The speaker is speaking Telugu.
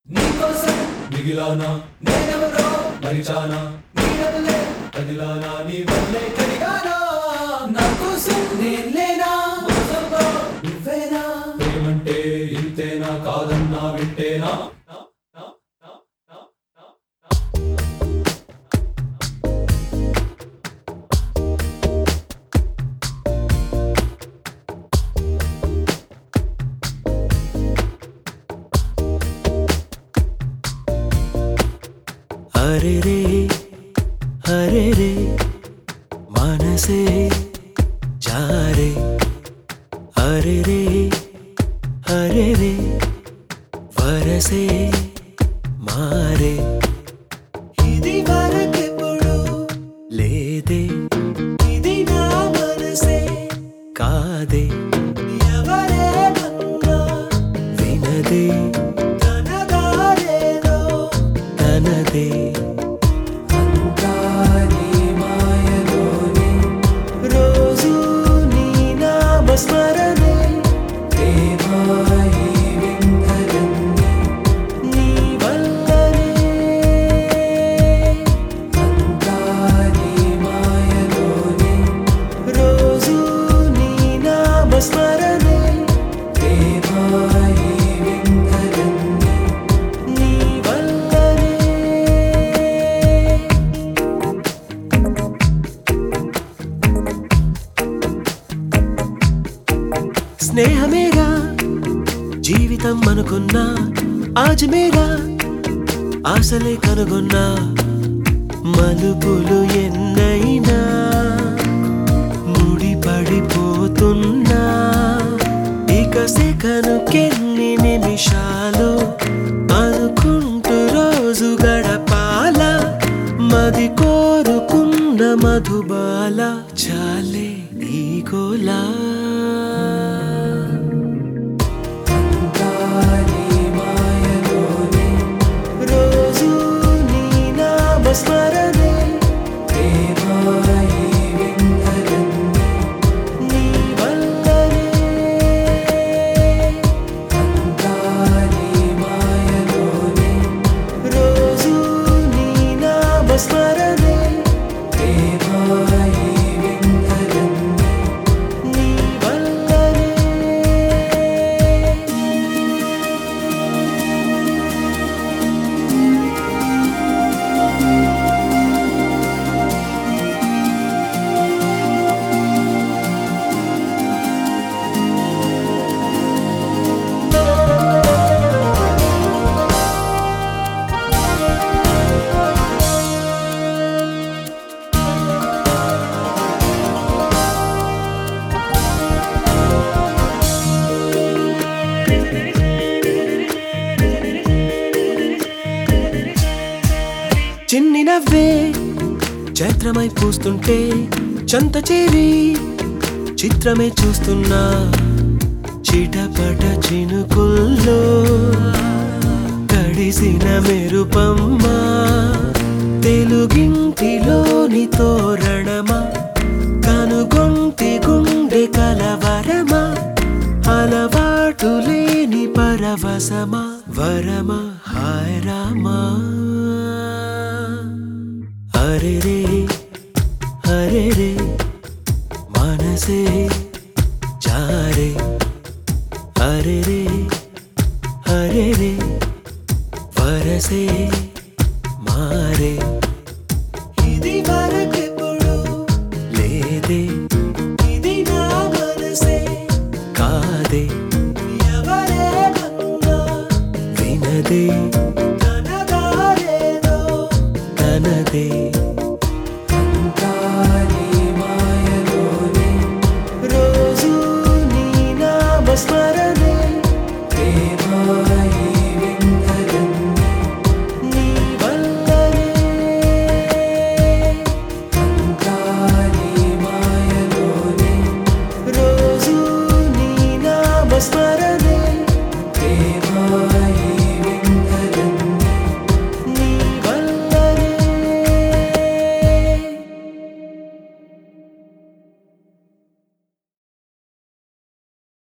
నీకోసం మిగిలానా నేనెవరో మరిచానా నీడలే కదిలానా నీ వల్లే కడిగానా నా కోసం నేను లేనా మోసంలో నువ్వేనా ప్రేమంటే ఇంతేనా కాదన్నా వింటేనా అరే రే అరే రే మనసే జారే అరే రే అరే రే వరసే మారే ఇది వరకెప్పుడు లేదే ఇది నా మనసే కాదే ఎవరేమన్నా వినదే తనదారేదో తనదే అంతా నీ మాయలోనే రోజు నీ నామస్మరణే ప్రేమాయి వింతలన్నీ నీ వల్లనే అంతా నీ మాయలోనే రోజు నీ నామస్మరణే ప్రేమాయి వింతలన్నీ నీ వల్లనే స్నేహమేగా జీవితం అనుకున్నా ఆజమేగా ఆశలే కనుగొన్నా మలుపులు ఎన్నైనా ముడిపడిపోతున్నా ఇక సెకనుకెన్ని నిమిషాలు అనుకుంటూ రోజు గడపాల మది కోరుకున్న మధుబాల చాలే ఈ గోలా అంతా నీ మాయలోనే రోజు నీ నామస్మరణే ప్రేమాయి వింతలన్నీ నీ వల్లనే అంతా నీ మాయలోనే రోజు నీ నామస్మరణే ప్రేమాయి వింతలన్నీ నీ వల్లనే చిన్ని నవ్వే చైత్రమై పూస్తుంటే చంత చేరి చిత్రమే చూస్తున్నా చిటపట చినుకుల్లో తడిసిన మెరుపమ్మా తెలుగింటిలోని తోరణమా కనుగొంటి గుండె కలవరమా అలవాటు లేని పరవశమా వరమా హాయ్ రామా అరే రే అరే రే మనసే జారే అరే రే అరే రే వరసే మారే ఇది వరకెప్పుడు లేదే ఇది నా మనసే కాదే ఎవరేమన్నా వినదే తనదారేదో తనదే